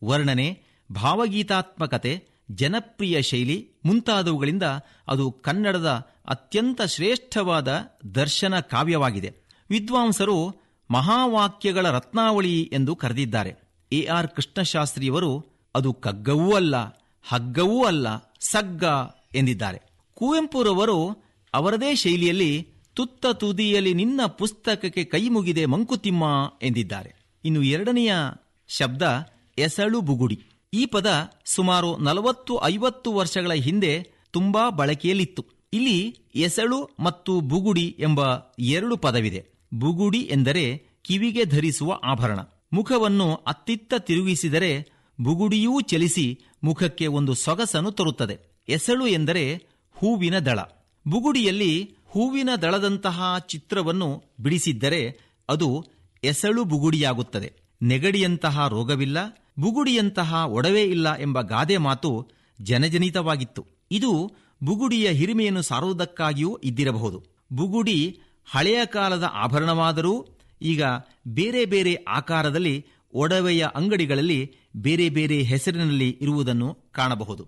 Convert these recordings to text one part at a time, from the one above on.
ವರ್ಣನೆ ಭಾವಗೀತಾತ್ಮಕತೆ ಜನಪ್ರಿಯ ಶೈಲಿ ಮುಂತಾದವುಗಳಿಂದ ಅದು ಕನ್ನಡದ ಅತ್ಯಂತ ಶ್ರೇಷ್ಠವಾದ ದರ್ಶನ ಕಾವ್ಯವಾಗಿದೆ ವಿದ್ವಾಂಸರು ಮಹಾವಾಕ್ಯಗಳ ರತ್ನಾವಳಿ ಎಂದು ಕರೆದಿದ್ದಾರೆ ಎ ಆರ್ ಕೃಷ್ಣಶಾಸ್ತ್ರಿಯವರು ಅದು ಕಗ್ಗವೂ ಅಲ್ಲ ಹಗ್ಗವೂ ಅಲ್ಲ ಸಗ್ಗ ಎಂದಿದ್ದಾರೆ ಕುವೆಂಪುರವರು ಅವರದೇ ಶೈಲಿಯಲ್ಲಿ ತುತ್ತ ತುದಿಯಲ್ಲಿ ನಿನ್ನ ಪುಸ್ತಕಕ್ಕೆ ಕೈ ಮುಗಿದೆ ಮಂಕುತಿಮ್ಮ ಎಂದಿದ್ದಾರೆ ಇನ್ನು ಎರಡನೆಯ ಶಬ್ದ ಎಸಳು ಬುಗುಡಿ ಈ ಪದ ಸುಮಾರು ನಲವತ್ತು ಐವತ್ತು ವರ್ಷಗಳ ಹಿಂದೆ ತುಂಬಾ ಬಳಕೆಯಲ್ಲಿತ್ತು ಇಲ್ಲಿ ಎಸಳು ಮತ್ತು ಬುಗುಡಿ ಎಂಬ ಎರಡು ಪದವಿದೆ ಬುಗುಡಿ ಎಂದರೆ ಕಿವಿಗೆ ಧರಿಸುವ ಆಭರಣ ಮುಖವನ್ನು ಅತ್ತಿತ್ತ ತಿರುಗಿಸಿದರೆ ಬುಗುಡಿಯೂ ಚಲಿಸಿ ಮುಖಕ್ಕೆ ಒಂದು ಸೊಗಸನ್ನು ತರುತ್ತದೆ ಎಸಳು ಎಂದರೆ ಹೂವಿನ ದಳ ಬುಗುಡಿಯಲ್ಲಿ ಹೂವಿನ ದಳದಂತಹ ಚಿತ್ರವನ್ನು ಬಿಡಿಸಿದ್ದರೆ ಅದು ಎಸಳು ಬುಗುಡಿಯಾಗುತ್ತದೆ ನೆಗಡಿಯಂತಹ ರೋಗವಿಲ್ಲ ಬುಗುಡಿಯಂತಹ ಒಡವೆ ಇಲ್ಲ ಎಂಬ ಗಾದೆ ಮಾತು ಜನಜನಿತವಾಗಿತ್ತು ಇದು ಬುಗುಡಿಯ ಹಿರಿಮೆಯನ್ನು ಸಾರುವುದಕ್ಕಾಗಿಯೂ ಇದ್ದಿರಬಹುದು ಬುಗುಡಿ ಹಳೆಯ ಕಾಲದ ಆಭರಣವಾದರೂ ಈಗ ಬೇರೆ ಬೇರೆ ಆಕಾರದಲ್ಲಿ ಒಡವೆಯ ಅಂಗಡಿಗಳಲ್ಲಿ ಬೇರೆ ಬೇರೆ ಹೆಸರಿನಲ್ಲಿ ಇರುವುದನ್ನು ಕಾಣಬಹುದು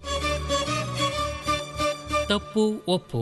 ತಪ್ಪು ಒಪ್ಪು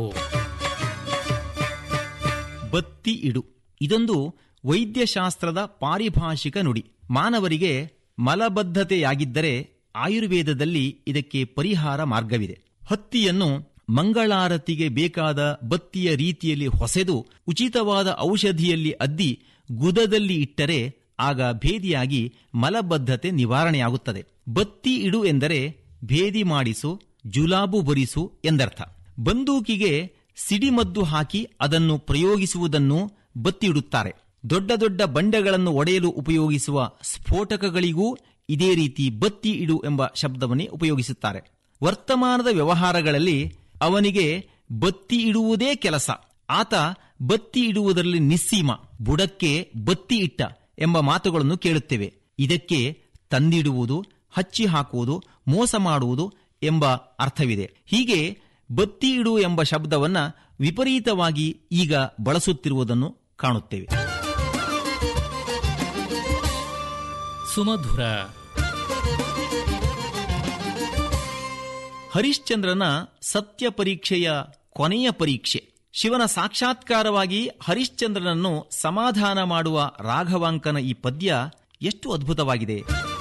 ಬತ್ತಿ ಇಡು ಇದೊಂದು ವೈದ್ಯಶಾಸ್ತ್ರದ ಪಾರಿಭಾಷಿಕ ನುಡಿ ಮಾನವರಿಗೆ ಮಲಬದ್ಧತೆಯಾಗಿದ್ದರೆ ಆಯುರ್ವೇದದಲ್ಲಿ ಇದಕ್ಕೆ ಪರಿಹಾರ ಮಾರ್ಗವಿದೆ ಹತ್ತಿಯನ್ನು ಮಂಗಳಾರತಿಗೆ ಬೇಕಾದ ಬತ್ತಿಯ ರೀತಿಯಲ್ಲಿ ಹೊಸೆದು ಉಚಿತವಾದ ಔಷಧಿಯಲ್ಲಿ ಅದ್ದಿ ಗುದದಲ್ಲಿ ಇಟ್ಟರೆ ಆಗ ಭೇದಿಯಾಗಿ ಮಲಬದ್ಧತೆ ನಿವಾರಣೆಯಾಗುತ್ತದೆ ಬತ್ತಿ ಇಡು ಎಂದರೆ ಭೇದಿ ಮಾಡಿಸು ಜುಲಾಬು ಬರಿಸು ಎಂದರ್ಥ ಬಂದೂಕಿಗೆ ಸಿಡಿಮದ್ದು ಹಾಕಿ ಅದನ್ನು ಪ್ರಯೋಗಿಸುವುದನ್ನು ಬತ್ತಿಯಿಡುತ್ತಾರೆ ದೊಡ್ಡ ದೊಡ್ಡ ಬಂಡೆಗಳನ್ನು ಒಡೆಯಲು ಉಪಯೋಗಿಸುವ ಸ್ಫೋಟಕಗಳಿಗೂ ಇದೇ ರೀತಿ ಬತ್ತಿ ಇಡು ಎಂಬ ಶಬ್ದವನ್ನೇ ಉಪಯೋಗಿಸುತ್ತಾರೆ ವರ್ತಮಾನದ ವ್ಯವಹಾರಗಳಲ್ಲಿ ಅವನಿಗೆ ಬತ್ತಿ ಇಡುವುದೇ ಕೆಲಸ ಆತ ಬತ್ತಿ ಇಡುವುದರಲ್ಲಿ ನಿಸ್ಸೀಮ ಬುಡಕ್ಕೆ ಬತ್ತಿ ಇಟ್ಟ ಎಂಬ ಮಾತುಗಳನ್ನು ಕೇಳುತ್ತೇವೆ ಇದಕ್ಕೆ ತಂದಿಡುವುದು ಹಚ್ಚಿ ಹಾಕುವುದು ಮೋಸ ಮಾಡುವುದು ಎಂಬ ಅರ್ಥವಿದೆ ಹೀಗೆ ಬತ್ತಿ ಇಡು ಎಂಬ ಶಬ್ದವನ್ನ ವಿಪರೀತವಾಗಿ ಈಗ ಬಳಸುತ್ತಿರುವುದನ್ನು ಕಾಣುತ್ತೇವೆ ಸುಮಧುರ ಹರಿಶ್ಚಂದ್ರನ ಸತ್ಯ ಪರೀಕ್ಷೆಯ ಕೊನೆಯ ಪರೀಕ್ಷೆ ಶಿವನ ಸಾಕ್ಷಾತ್ಕಾರವಾಗಿ ಹರಿಶ್ಚಂದ್ರನನ್ನು ಸಮಾಧಾನ ಮಾಡುವ ರಾಘವಾಂಕನ ಈ ಪದ್ಯ ಎಷ್ಟು ಅದ್ಭುತವಾಗಿದೆ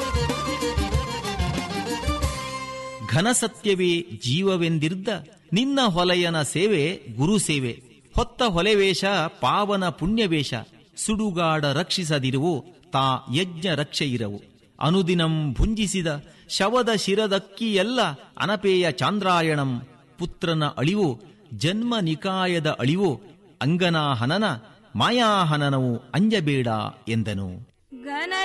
ಘನಸತ್ಯವೇ ಜೀವವೆಂದಿರ್ದ ನಿನ್ನ ಹೊಲೆಯನ ಸೇವೆ ಗುರು ಸೇವೆ ಹೊತ್ತ ಹೊಲೆವೇಷ ಪಾವನ ಪುಣ್ಯವೇಷ ಸುಡುಗಾಡ ರಕ್ಷಿಸದಿರುವು ತಾ ಯಜ್ಞ ರಕ್ಷೆಯಿರವು ಅನುದಿನಂ ಭುಂಜಿಸಿದ ಶವದ ಶಿರದಕ್ಕಿಯೆಲ್ಲ ಅನಪೇಯ ಚಾಂದ್ರಾಯಣಂ ಪುತ್ರನ ಅಳಿವು ಜನ್ಮ ನಿಕಾಯದ ಅಳಿವು ಅಂಗನಾಹನನ ಮಾಯಾಹನನವು ಅಂಜಬೇಡ ಎಂದನು ಘನ